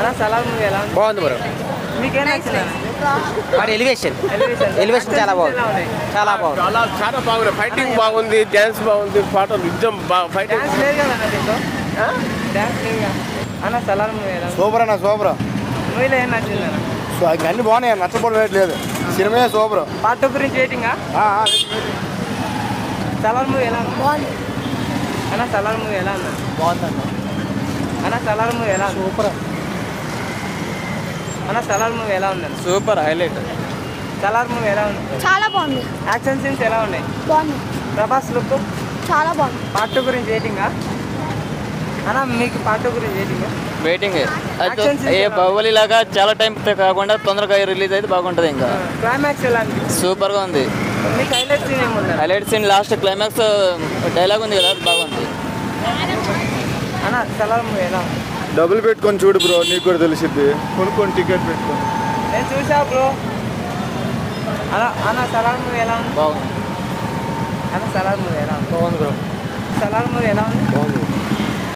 అన్న సలార్ మూవీ ఎలా ఉంది బాగుంది బ్రో మీకేం నచ్చింది మరి ఎలివేషన్ ఎలివేషన్ ఎలివేషన్ చాలా బాగుంది ఎలా ఉన్నాయి చాలా బాగుంది చాలా చాలా బాగుంది ఫైటింగ్ బాగుంది డ్యాన్స్ బాగుంది పాటలు నిజం ఫైటింగ్ డాన్స్ లేదు కదా అన్న దీంట్లో డాన్స్ లేదు కదా అన్న సలార్ మూవీ ఎలా ఉంది సూపర్ అన్న సూపర్ మూవీలో ఏం నచ్చింది అన్న సో అన్ని బాగున్నాయి నచ్చబడలేదు లేదు సినిమా సూపర్ పార్ట్ టూ గురించి వెయిటింగా సలార్ మూవీ ఎలా ఉంది అన్న సలార్ మూవీ ఎలా ఉంది బాగుందన్న అన్న సలార్ మూవీ ఎలా ఉంది సూపర్ అన్న సలార్ మూవీ ఎలా ఉంది అన్న సూపర్ హైలైట్ సలార్ మూవీ ఎలా ఉంది చాలా బాగుంది యాక్షన్ సీన్స్ ఎలా ఉన్నాయి బాగుంది ప్రభాస్ లుక్ చాలా బాగుంది పార్ట్ టూ గురించి వెయిటింగా అన్న మీకు పార్ట్ టూ గురించి వెయిటింగా వెయిటింగ్ Action scenes ఏ ఎలా? బాహుబలి లాగా చాలా టైం కాకుండా తొందరగా రిలీజ్ అయితే బాగుంటుంది ఇంకా క్లైమాక్స్ ఎలా అనిపించింది సూపర్ గా ఉంది మీకు హైలైట్ సీన్ ఏముంది highlight scene last climax dialogue ఉంది కదా అది బాగుంది అన్న సలార్ మూవీ ఎలా ఉంది డబ్బులు పెట్టుకొని చూడు బ్రో నీకు కూడా తెలిసిద్ది కొనుక్కొని టికెట్ పెట్టుకొని నేను చూసా బ్రో అలా అన్న సలార్ మూవీ ఎలా ఉంది బాగుంది అన్న సలార్ మూవీ ఎలా ఉంది బాగుంది బ్రో సలార్ మూవీ ఎలా ఉంది బాగుంది